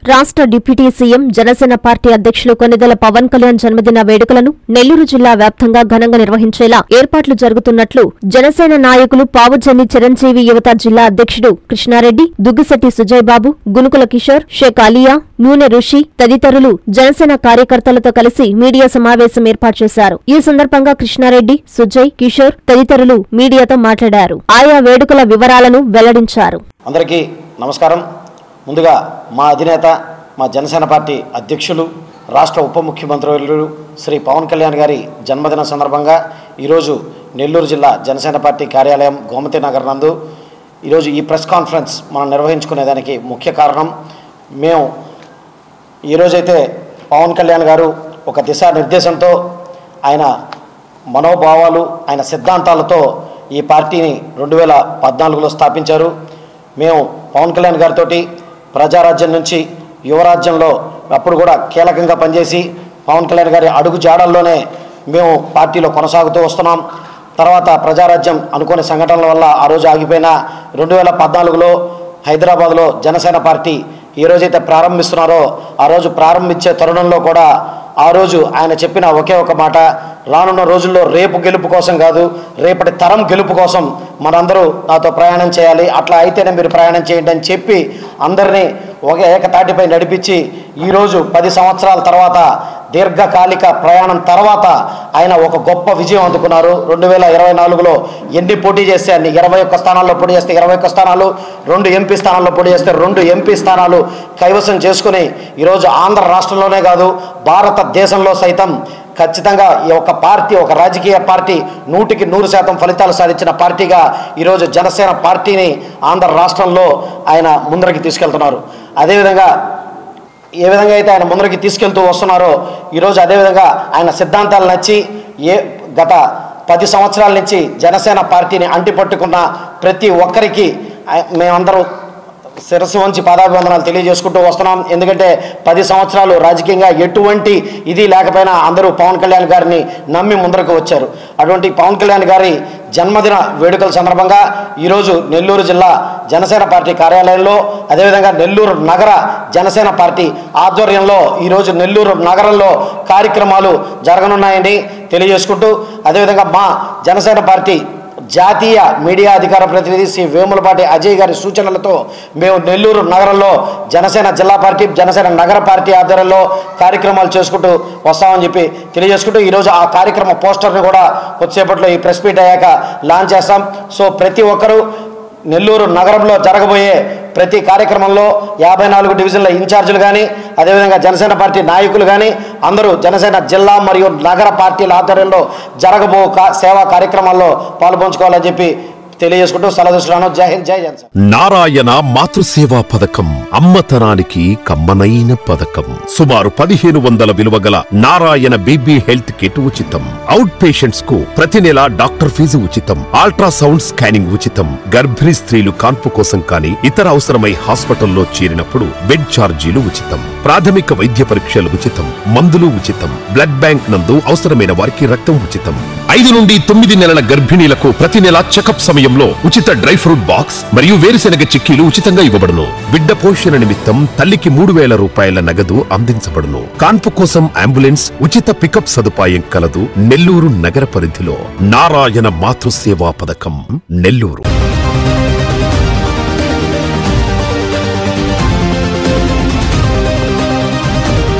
రాష్ట్ర deputy CM Janasena party అధ్యక్షులు కొనిదెల పవన్ కళ్యాణ్ జన్మదిన వేడుకలను నెల్లూరు జిల్లా వ్యాప్తంగా ఘనంగా నిర్వహించేలా ఏర్పాట్లు జరుగుతున్నట్లు జనసేన నాయకులు పావుజన్ని చిరంజీవి యువత జిల్లా అధ్యక్షుడు కృష్ణారెడ్డి దుగ్గిశెట్టి సుజయ్ బాబు గునుకుల కిషోర్ షేక్ అలియా నూనె ఋషి తదితరులు జనసేన కార్యకర్తలతో కలిసి మీడియా సమావేశం ఏర్పాటు చేశారు ఈ సందర్భంగా కృష్ణారెడ్డి సుజయ్ కిషోర్ తదితరులు మీడియాతో మాట్లాడారు ఆయా వేడుకల వివరాలను వెల్లడించారు అందరికీ నమస్కారం ముందుగా మా అధినేత మా జనసేన పార్టీ అధ్యక్షులు రాష్ట్ర ఉప ముఖ్యమంత్రులు శ్రీ పవన్ కళ్యాణ్ గారి జన్మదిన సందర్భంగా ఈరోజు నెల్లూరు జిల్లా జనసేన పార్టీ కార్యాలయం గోమతి నగర్ నందు ఈరోజు ఈ ప్రెస్ కాన్ఫరెన్స్ మనం నిర్వహించుకునేదానికి ముఖ్య కారణం మేము ఈరోజైతే పవన్ కళ్యాణ్ గారు ఒక దిశానిర్దేశంతో ఆయన మనోభావాలు ఆయన సిద్ధాంతాలతో ఈ పార్టీని రెండు వేల పద్నాలుగులో స్థాపించారు మేము పవన్ కళ్యాణ్ గారితో ప్రజారాజ్యం నుంచి యువరాజ్యంలో అప్పుడు కూడా కీలకంగా పనిచేసి పవన్ కళ్యాణ్ గారి అడుగు జాడల్లోనే మేము పార్టీలో కొనసాగుతూ వస్తున్నాం తర్వాత ప్రజారాజ్యం అనుకోని సంఘటనల వల్ల ఆ రోజు ఆగిపోయిన రెండు వేల పద్నాలుగులో హైదరాబాద్లో జనసేన పార్టీ ఏ రోజైతే ప్రారంభిస్తున్నారో ఆ రోజు ప్రారంభించే తరుణంలో కూడా ఆ రోజు ఆయన చెప్పిన ఒకే ఒక మాట రానున్న రోజుల్లో రేపు గెలుపు కోసం కాదు రేపటి తరం గెలుపు కోసం మనందరూ నాతో ప్రయాణం చేయాలి అట్లా అయితేనే మీరు ప్రయాణం చేయండి అని చెప్పి అందరినీ ఒక ఏకతాటిపై నడిపించి ఈరోజు పది సంవత్సరాల తర్వాత దీర్ఘకాలిక ప్రయాణం తర్వాత ఆయన ఒక గొప్ప విజయం అందుకున్నారు రెండు వేల ఇరవై నాలుగులో ఎన్ని పోటీ చేస్తే అన్ని ఇరవై ఒక్క స్థానాల్లో పోటీ చేస్తే ఇరవై ఒక్క స్థానాలు రెండు ఎంపీ స్థానాల్లో పోటీ చేస్తే రెండు ఎంపీ స్థానాలు కైవసం చేసుకుని ఈరోజు ఆంధ్ర రాష్ట్రంలోనే కాదు భారతదేశంలో సైతం ఖచ్చితంగా ఈ ఒక పార్టీ ఒక రాజకీయ పార్టీ నూటికి నూరు శాతం ఫలితాలు సాధించిన పార్టీగా ఈరోజు జనసేన పార్టీని ఆంధ్ర రాష్ట్రంలో ఆయన ముందరికి తీసుకెళ్తున్నారు అదేవిధంగా ఏ విధంగా అయితే ఆయన ముందరికి తీసుకెళ్తూ వస్తున్నారో ఈరోజు అదేవిధంగా ఆయన సిద్ధాంతాలు నచ్చి ఏ గత పది సంవత్సరాల నుంచి జనసేన పార్టీని అంటిపట్టుకున్న ప్రతి ఒక్కరికి ఆయ- మేమందరూ శిరస్సు వంచి పాదాభివందనాలు తెలియజేసుకుంటూ వస్తున్నాం ఎందుకంటే పది సంవత్సరాలు రాజకీయంగా ఎటువంటి ఇది లేకపోయినా అందరూ పవన్ కళ్యాణ్ గారిని నమ్మి ముందరకు వచ్చారు అటువంటి పవన్ కళ్యాణ్ గారి జన్మదిన వేడుకల సందర్భంగా ఈరోజు నెల్లూరు జిల్లా జనసేన పార్టీ కార్యాలయంలో అదేవిధంగా నెల్లూరు నగర జనసేన పార్టీ ఆధ్వర్యంలో ఈరోజు నెల్లూరు నగరంలో కార్యక్రమాలు జరగనున్నాయని తెలియజేసుకుంటూ అదేవిధంగా మా జనసేన పార్టీ జాతీయ మీడియా అధికార ప్రతినిధి శ్రీ వేములపాటి అజయ్ గారి సూచనలతో మేము నెల్లూరు నగరంలో జనసేన జిల్లా పార్టీ జనసేన నగర పార్టీ ఆధ్వర్యంలో కార్యక్రమాలు చేసుకుంటూ వస్తామని చెప్పి తెలియజేసుకుంటూ ఈరోజు ఆ కార్యక్రమ పోస్టర్ని కూడా కొద్దిసేపట్లో ఈ ప్రెస్ మీట్ అయ్యాక లాంచ్ చేస్తాం సో ప్రతి ఒక్కరూ నెల్లూరు నగరంలో జరగబోయే ప్రతి కార్యక్రమంలో యాభై నాలుగు డివిజన్ల ఇన్ఛార్జీలు కానీ అదేవిధంగా జనసేన పార్టీ నాయకులు కానీ అందరూ జనసేన జిల్లా మరియు నగర పార్టీల ఆధ్వర్యంలో జరగబో కా- సేవా కార్యక్రమాల్లో పాల్పంచుకోవాలని చెప్పి తెలియజేసుకుంటూ సెలవుస్తున్నాను జై హింద్ జై జన్ నారాయణ మాతృసేవా పథకం అమ్మతనానికి కమ్మనైన పథకం సుమారు పదిహేను వందల విలువ గల నారాయణ బీబీ హెల్త్ కిట్ ఉచితం అవుట్ పేషెంట్స్ కు ప్రతి నెల డాక్టర్ ఫీజు ఉచితం అల్ట్రాసౌండ్ స్కానింగ్ ఉచితం గర్భిణీ స్త్రీలు కాన్పు కోసం కానీ ఇతర అవసరమై హాస్పిటల్లో చేరినప్పుడు బెడ్ ఛార్జీలు ఉచితం ప్రాథమిక వైద్య పరీక్షలు ఉచితం మందులు ఉచితం బ్లడ్ బ్యాంక్ నందు అవసరమైన వారికి రక్తం ఉచితం ఐదు నుండి తొమ్మిది నెలల గర్భిణీలకు ప్రతి నెల చెకప్ సమయంలో ఉచిత డ్రై ఫ్రూట్ బాక్స్ మరియు వేరుశెనగ చిక్కీలు ఉచితంగా ఇవ్వబడును బిడ్డ పోషణ నిమిత్తం తల్లికి మూడు వేల రూపాయల నగదు అందించబడును కాన్పు కోసం అంబులెన్స్ ఉచిత పికప్ సదుపాయం కలదు నెల్లూరు నగర పరిధిలో నారాయణ మాతృసేవా పథకం నెల్లూరు